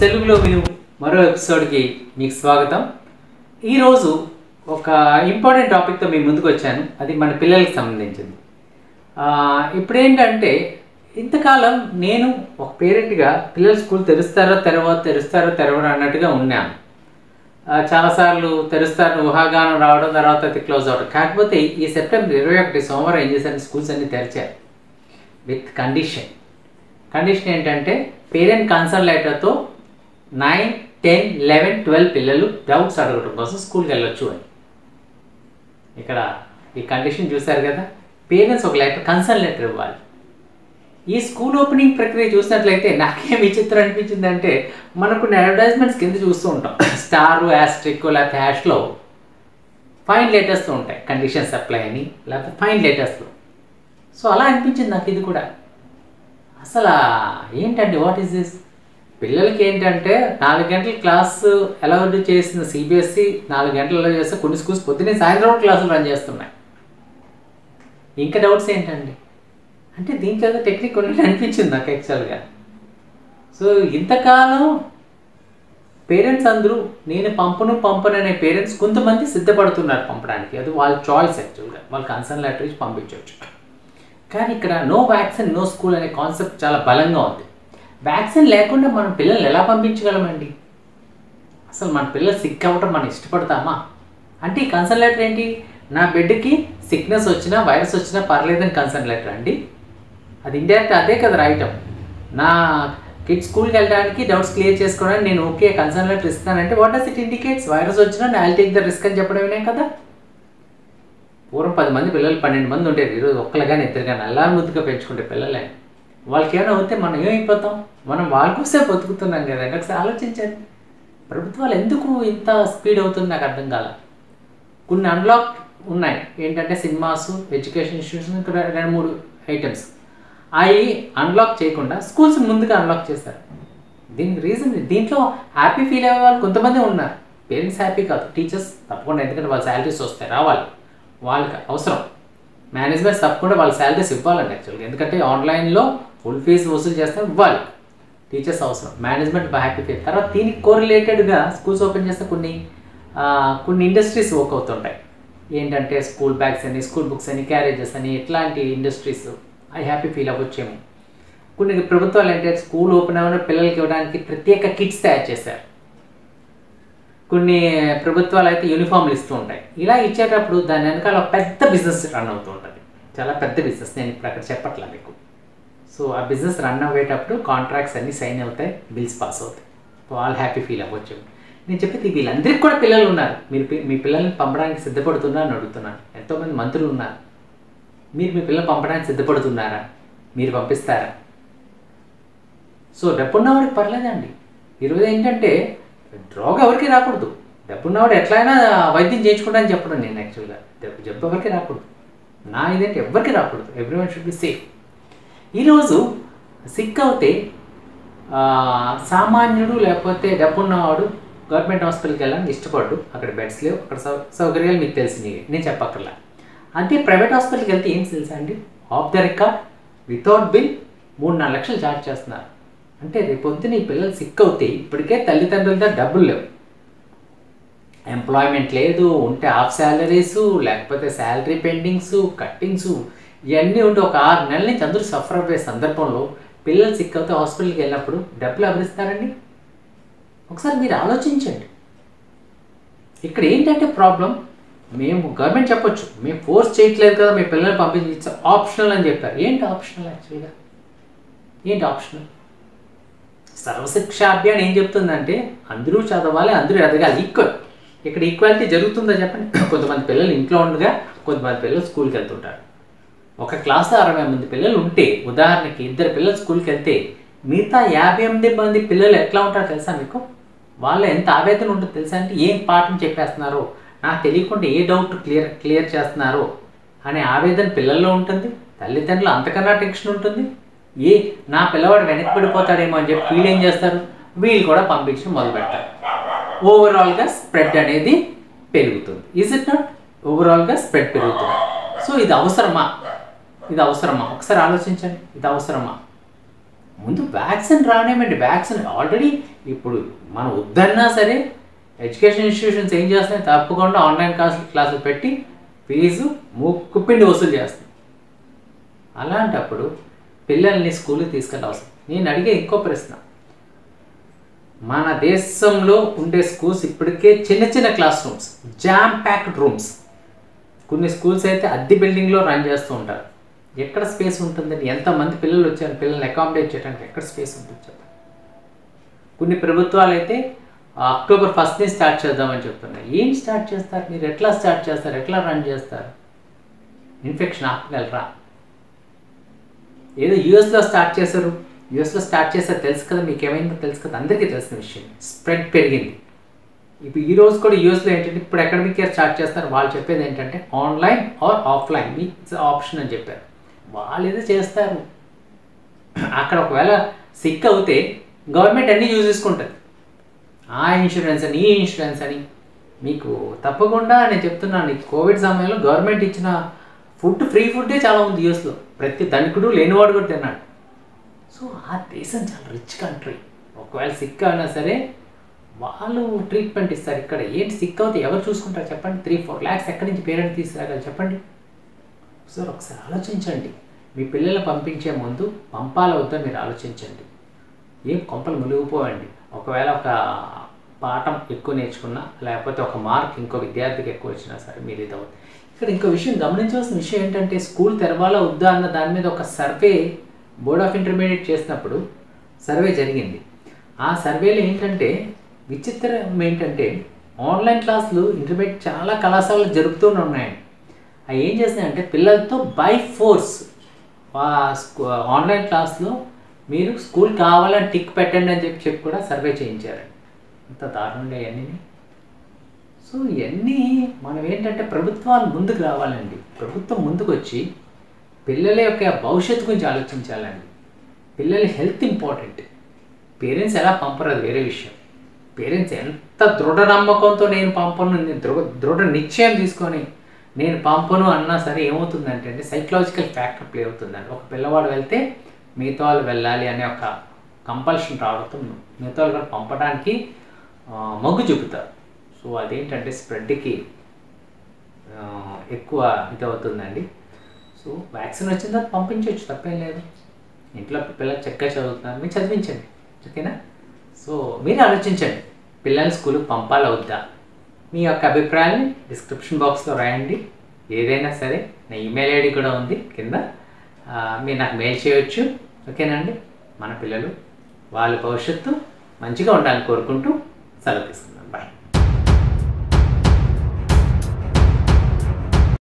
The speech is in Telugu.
తెలుగులో విను మరో ఎపిసోడ్కి మీకు స్వాగతం ఈరోజు ఒక ఇంపార్టెంట్ టాపిక్తో మీ ముందుకు వచ్చాను అది మన పిల్లలకి సంబంధించింది ఆ, ఇప్పుడేంటంటే ఇంతకాలం నేను ఒక పేరెంట్గా పిల్లలు స్కూల్ తెరుస్తారో తెరవో తెరుస్తారో తెరవరో అన్నట్టుగా ఉన్నాను ఆ, చాలాసార్లు తెరుస్తారు ఊహాగానం రావడం తర్వాత అది క్లోజ్ అవడం కాకపోతే ఈ సెప్టెంబర్ ఇరవై ఒకటి సోమవారం ఏం చేశారు స్కూల్స్ అన్ని తెరిచారు విత్ కండిషన్ కండిషన్ ఏంటంటే పేరెంట్ కన్సర్న్ లెటర్తో నైన్ టెన్ లెవెన్ ట్వెల్వ్ పిల్లలు డౌట్స్ అడగడం కోసం స్కూల్కి వెళ్ళొచ్చు అని ఇక్కడ ఈ కండిషన్ చూశారు కదా పేరెంట్స్ ఒక లెటర్ కన్సర్న్ లెటర్ ఇవ్వాలి ఈ స్కూల్ ఓపెనింగ్ ప్రక్రియ చూసినట్లయితే నాకేం విచిత్రం అనిపించింది అంటే మనకు కొన్ని అడ్వర్టైజ్మెంట్స్ కింద చూస్తూ ఉంటాం స్టార్ యాస్ట్రిక్ లేకపోతే హ్యాష్లో ఫైన్ లెటర్స్తో ఉంటాయి కండిషన్స్ అప్లై అని లేకపోతే ఫైన్ లెటర్స్లో సో అలా అనిపించింది నాకు ఇది కూడా అసలు ఏంటండి వాట్ ఈస్ దిస్ పిల్లలకి ఏంటంటే నాలుగు గంటల క్లాస్ అలౌడ్ చేసిన సిబిఎస్సి నాలుగు గంటలలో చేస్తే కొన్ని స్కూల్స్ పొద్దున్నే సాయంత్రం కూడా క్లాసులు రన్ చేస్తున్నాయి ఇంకా డౌట్స్ ఏంటండి అంటే దీంట్లో ఏదో టెక్నిక్ ఉన్నట్టు అనిపించింది నాకు యాక్చువల్గా సో ఇంతకాలం పేరెంట్స్ అందరూ నేను పంపను పంపను అనే పేరెంట్స్ కొంతమంది సిద్ధపడుతున్నారు పంపడానికి అది వాళ్ళ చాయిస్ యాక్చువల్గా వాళ్ళు కన్సర్న్ లెటర్ ఇచ్చి పంపించవచ్చు కానీ ఇక్కడ నో వ్యాక్సిన్ నో స్కూల్ అనే కాన్సెప్ట్ చాలా బలంగా ఉంది వ్యాక్సిన్ లేకుండా మనం పిల్లల్ని ఎలా పంపించగలమండి అసలు మన పిల్లలు సిక్ అవ్వటం మనం ఇష్టపడతామా అంటే ఈ కన్సర్న్ లెటర్ ఏంటి నా బిడ్డకి సిక్నెస్ వచ్చినా వైరస్ వచ్చినా పర్లేదని కన్సర్న్ లెటర్ అండి అది ఇండైరెక్ట్ అదే కదా రాయటం నా కిడ్స్ స్కూల్కి వెళ్ళడానికి డౌట్స్ క్లియర్ చేసుకోవడానికి నేను ఓకే కన్సర్న్ లెటర్ ఇస్తానంటే what does it indicates virus వచ్చినా ఐ టేక్ ద రిస్క్ అని చెప్పడమే కదా పూర్వం పది మంది పిల్లలు పన్నెండు మంది ఉండేది ఈరోజు ఒక్కలుగానే ఇద్దరుగానే అల్లా ముద్దుగా పెంచుకుంటే పిల్లలే వాళ్ళకి ఏమైనా అవుతే మనం ఏమైపోతాం మనం వాళ్ళ కోసే బతుకుతున్నాం కదండి ఒకసారి ఆలోచించండి ప్రభుత్వాలు ఎందుకు ఇంత స్పీడ్ అవుతుంది నాకు అర్థం కాల కొన్ని అన్లాక్ ఉన్నాయి ఏంటంటే సినిమాస్ ఎడ్యుకేషన్ ఇన్స్టిట్యూషన్ ఇక్కడ రెండు మూడు ఐటమ్స్ అవి అన్లాక్ చేయకుండా స్కూల్స్ ముందుగా అన్లాక్ చేశారు దీనికి రీజన్ దీంట్లో హ్యాపీ ఫీల్ అయ్యే వాళ్ళు కొంతమంది ఉన్నారు పేరెంట్స్ హ్యాపీ కాదు టీచర్స్ తప్పకుండా ఎందుకంటే వాళ్ళ శాలరీస్ వస్తాయి రావాలి వాళ్ళకి అవసరం మేనేజ్మెంట్స్ తప్పకుండా వాళ్ళ శాలరీస్ ఇవ్వాలండి యాక్చువల్గా ఎందుకంటే ఆన్లైన్లో ఫుల్ ఫీజు వసూలు చేస్తే ఇవ్వాలి టీచర్స్ అవసరం మేనేజ్మెంట్ హ్యాపీ ఫీల్ తర్వాత దీనికి కోరిలేటెడ్గా స్కూల్స్ ఓపెన్ చేస్తే కొన్ని ఆ, కొన్ని ఇండస్ట్రీస్ వర్క్ అవుతుంటాయి ఏంటంటే స్కూల్ బ్యాగ్స్ అని స్కూల్ బుక్స్ అని క్యారేజెస్ అని ఇట్లాంటి ఇండస్ట్రీస్ ఐ హ్యాపీ ఫీల్ అవ్వచ్చేమో కొన్ని ప్రభుత్వాలు ఏంటంటే స్కూల్ ఓపెన్ అవ్వడం పిల్లలకి ఇవ్వడానికి ప్రత్యేక కిట్స్ తయారు చేశారు కొన్ని ప్రభుత్వాలు అయితే యూనిఫామ్లు ఇస్తూ ఉంటాయి ఇలా ఇచ్చేటప్పుడు దాని వెనకాల ఒక పెద్ద బిజినెస్ రన్ అవుతూ ఉంటుంది చాలా పెద్ద బిజినెస్ నేను ఇప్పుడు అక్కడ చెప్పట్లా మీకు సో ఆ బిజినెస్ రన్ అయ్యేటప్పుడు కాంట్రాక్ట్స్ అన్నీ సైన్ అవుతాయి బిల్స్ పాస్ అవుతాయి వాళ్ళు హ్యాపీ ఫీల్ అవ్వచ్చు నేను చెప్పేది వీళ్ళందరికీ కూడా పిల్లలు ఉన్నారు మీరు పి- మీ పిల్లల్ని పంపడానికి సిద్ధపడుతున్నారని అడుగుతున్నాను ఎంతోమంది మంత్రులు ఉన్నారు మీరు మీ పిల్లల్ని పంపడానికి సిద్ధపడుతున్నారా మీరు పంపిస్తారా సో డబ్బున్నవాడికి పర్లేదండి ఈరోజు ఏంటంటే రోగం ఎవరికి రాకూడదు డబ్బున్నవాడు ఎట్లయినా వైద్యం చేయించుకుంటా చెప్పడం నేను యాక్చువల్గా జబ్బు జబ్బు ఎవరికి రాకూడదు నా ఇదేంటి ఎవరికి రాకూడదు every one should be safe ఈరోజు సిక్ అవుతే ఆ, సామాన్యుడు లేకపోతే డబ్బున్నవాడు గవర్నమెంట్ హాస్పిటల్కి వెళ్ళాలని ఇష్టపడ్డు అక్కడ బెడ్స్ లేవు అక్కడ సౌ సౌకర్యాలు మీకు తెలిసినవి నేను చెప్పక్కర్లా అంటే ప్రైవేట్ హాస్పిటల్కి వెళ్తే ఏం తెలుసా అండి off the record without bill మూడు నాలుగు లక్షలు ఛార్జ్ చేస్తున్నారు అంటే రేపు పొద్దున ఈ పిల్లలు సిక్ అవుతే ఇప్పటికే తల్లిదండ్రుల దగ్గర డబ్బులు లేవు ఎంప్లాయ్మెంట్ లేదు ఉంటే హాఫ్ శాలరీస్ లేకపోతే శాలరీ పెండింగ్స్ కట్టింగ్స్ ఇవన్నీ ఉంటే ఒక ఆరు నెలల నుంచి అందరూ సఫర్ అయ్యే సందర్భంలో పిల్లలు సిక్ అవుతే హాస్పిటల్కి వెళ్ళినప్పుడు డబ్బులు ఎవరిస్తారండి ఒకసారి మీరు ఆలోచించండి ఇక్కడ ఏంటంటే ప్రాబ్లం మేము గవర్నమెంట్ చెప్పొచ్చు మేము ఫోర్స్ చేయట్లేదు కదా మీ పిల్లల్ని పంపించి ఆప్షనల్ అని చెప్పారు ఏంటి ఆప్షనల్ యాక్చువల్గా ఏంటి ఆప్షనల్ సర్వశిక్ష అభియాన్ ఏం చెప్తుందంటే అందరూ చదవాలి అందరూ ఎదగాలి ఈక్వల్ ఇక్కడ ఈక్వాలిటీ జరుగుతుందో చెప్పండి కొంతమంది పిల్లలు ఇంట్లో ఉండగా కొంతమంది పిల్లలు స్కూల్కి వెళ్తుంటారు ఒక క్లాస్లో అరవై మంది పిల్లలు ఉంటే ఉదాహరణకి ఇద్దరు పిల్లలు స్కూల్కి వెళ్తే మిగతా యాభై ఎనిమిది మంది పిల్లలు ఎట్లా ఉంటారో తెలుసా మీకు వాళ్ళు ఎంత ఆవేదన ఉంటుందో తెలుసా అంటే ఏం పాఠం చెప్పేస్తున్నారో నాకు తెలియకుండా ఏ డౌట్ క్లియర్ క్లియర్ చేస్తున్నారో అనే ఆవేదన పిల్లల్లో ఉంటుంది తల్లిదండ్రులు అంతకన్నా టెన్షన్ ఉంటుంది ఏ నా పిల్లవాడు వెనక్కి పడిపోతాడేమో అని చెప్పి వీళ్ళు ఏం చేస్తారు వీళ్ళు కూడా పంపించడం మొదలు పెడతారు ఓవరాల్గా స్ప్రెడ్ అనేది పెరుగుతుంది ఇజ్ ఇట్ నాట్ ఓవరాల్గా స్ప్రెడ్ పెరుగుతుంది సో ఇది అవసరమా ఇది అవసరమా ఒకసారి ఆలోచించండి ఇది అవసరమా ముందు వ్యాక్సిన్ రానేమండి వ్యాక్సిన్ ఆల్రెడీ ఇప్పుడు మనం వద్దన్నా సరే ఎడ్యుకేషన్ ఇన్స్టిట్యూషన్స్ ఏం చేస్తున్నాయి తప్పకుండా ఆన్లైన్ క్లాసులు క్లాసులు పెట్టి ఫీజు ముక్కుపిండి వసూలు చేస్తాయి అలాంటప్పుడు పిల్లల్ని స్కూల్కి తీసుకెళ్ళి అవసరం నేను అడిగే ఇంకో ప్రశ్న మన దేశంలో ఉండే స్కూల్స్ ఇప్పటికే చిన్న చిన్న class rooms jam packed rooms కొన్ని స్కూల్స్ అయితే అద్దె బిల్డింగ్లో రన్ చేస్తూ ఉంటారు ఎక్కడ స్పేస్ ఉంటుందండి ఎంతమంది పిల్లలు వచ్చారు పిల్లల్ని అకామిడేట్ చేయడానికి ఎక్కడ స్పేస్ ఉంటుంది చెప్పండి కొన్ని ప్రభుత్వాలు అయితే అక్టోబర్ ఫస్ట్ నుంచి స్టార్ట్ చేద్దామని చెప్తున్నాయి ఏం స్టార్ట్ చేస్తారు మీరు ఎట్లా స్టార్ట్ చేస్తారు ఎట్లా రన్ చేస్తారు ఇన్ఫెక్షన్ ఆపగలరా ఏదో యూఎస్లో స్టార్ట్ చేశారు యూఎస్లో స్టార్ట్ చేశారు తెలుసు కదా మీకు ఏమైందో తెలుసు కదా అందరికీ తెలిసిన విషయం స్ప్రెడ్ పెరిగింది ఇప్పుడు ఈ రోజు కూడా యూఎస్లో ఏంటంటే ఇప్పుడు అకాడమిక్ ఇయర్ స్టార్ట్ చేస్తారు వాళ్ళు చెప్పేది ఏంటంటే ఆన్లైన్ ఆర్ ఆఫ్లైన్ మీ ఆప్షన్ అని చెప్పారు వాళ్ళు ఏదో చేస్తారు అక్కడ ఒకవేళ సిక్ అవుతే గవర్నమెంట్ అన్నీ యూజ్ చేసుకుంటుంది ఆ ఇన్సూరెన్స్ అని ఈ ఇన్సూరెన్స్ అని మీకు తప్పకుండా నేను చెప్తున్నాను ఈ కోవిడ్ సమయంలో గవర్నమెంట్ ఇచ్చిన ఫుడ్ ఫ్రీ ఫుడ్డే చాలా ఉంది యూఎస్లో ప్రతి ధనికుడు లేనివాడు కూడా తిన్నాడు సో ఆ దేశం చాలా రిచ్ కంట్రీ ఒకవేళ సిక్ అయినా సరే వాళ్ళు ట్రీట్మెంట్ ఇస్తారు ఇక్కడ ఏంటి సిక్ అవుతే ఎవరు చూసుకుంటారు చెప్పండి త్రీ ఫోర్ ల్యాక్స్ ఎక్కడి నుంచి పేరెంట్ తీసుకురాగలరు చెప్పండి సార్ ఒకసారి ఆలోచించండి మీ పిల్లల్ని పంపించే ముందు పంపాల వద్ద మీరు ఆలోచించండి ఏం కొంపలు మునిగిపోవండి ఒకవేళ ఒక పాఠం ఎక్కువ నేర్చుకున్నా లేకపోతే ఒక మార్క్ ఇంకో విద్యార్థికి ఎక్కువ వచ్చినా సరే మీరు ఇది అవుతుంది ఇక్కడ ఇంకో విషయం గమనించవలసిన విషయం ఏంటంటే స్కూల్ తెరవాలా వద్దా అన్న దాని మీద ఒక సర్వే బోర్డ్ ఆఫ్ ఇంటర్మీడియట్ చేసినప్పుడు సర్వే జరిగింది ఆ సర్వేలో ఏంటంటే విచిత్రం ఏంటంటే ఆన్లైన్ క్లాసులు ఇంటర్మీడియట్ చాలా కళాశాలలు జరుపుతూనే ఉన్నాయండి అవి ఏం చేస్తున్నాయంటే పిల్లలతో బై ఫోర్స్ ఆన్లైన్ క్లాస్లో మీరు స్కూల్ కావాలని టిక్ పెట్టండి అని చెప్పి చెప్పి కూడా సర్వే చేయించారండి ఇంత దారుణంగా ఇవన్నీ సో ఇవన్నీ మనం ఏంటంటే ప్రభుత్వాలు ముందుకు రావాలండి ప్రభుత్వం ముందుకు వచ్చి పిల్లల యొక్క భవిష్యత్తు గురించి ఆలోచించాలండి పిల్లల హెల్త్ ఇంపార్టెంట్ పేరెంట్స్ ఎలా పంపరు అది వేరే విషయం పేరెంట్స్ ఎంత దృఢ నమ్మకంతో నేను పంపను నేను దృఢ దృఢ నిశ్చయం తీసుకొని నేను పంపను అన్నా సరే ఏమవుతుందంటే అంటే సైకలాజికల్ ఫ్యాక్టర్ ప్లే అవుతుందండి ఒక పిల్లవాడు వెళ్తే మిగతా వాళ్ళు వెళ్ళాలి అనే ఒక కంపల్షన్ రావడం మిగతా వాళ్ళు కూడా పంపడానికి ఆ, మొగ్గు చూపుతారు సో అదేంటంటే స్ప్రెడ్కి ఎక్కువ ఇది అవుతుందండి సో వ్యాక్సిన్ వచ్చిన తర్వాత పంపించవచ్చు తప్పేం లేదు ఇంట్లో పిల్లలు చక్కగా చదువుతున్నారు మీరు చదివించండి ఓకేనా సో మీరు ఆలోచించండి పిల్లల్ని స్కూల్కి పంపాలి వద్దా మీ యొక్క అభిప్రాయాన్ని డిస్క్రిప్షన్ బాక్స్లో రాయండి ఏదైనా సరే నా ఈమెయిల్ ఐడి కూడా ఉంది కింద ఆ, మీరు నాకు మెయిల్ చేయొచ్చు ఓకేనండి మన పిల్లలు వాళ్ళ భవిష్యత్తు మంచిగా ఉండాలని కోరుకుంటూ సెలవు తీసుకుందాం బాయ్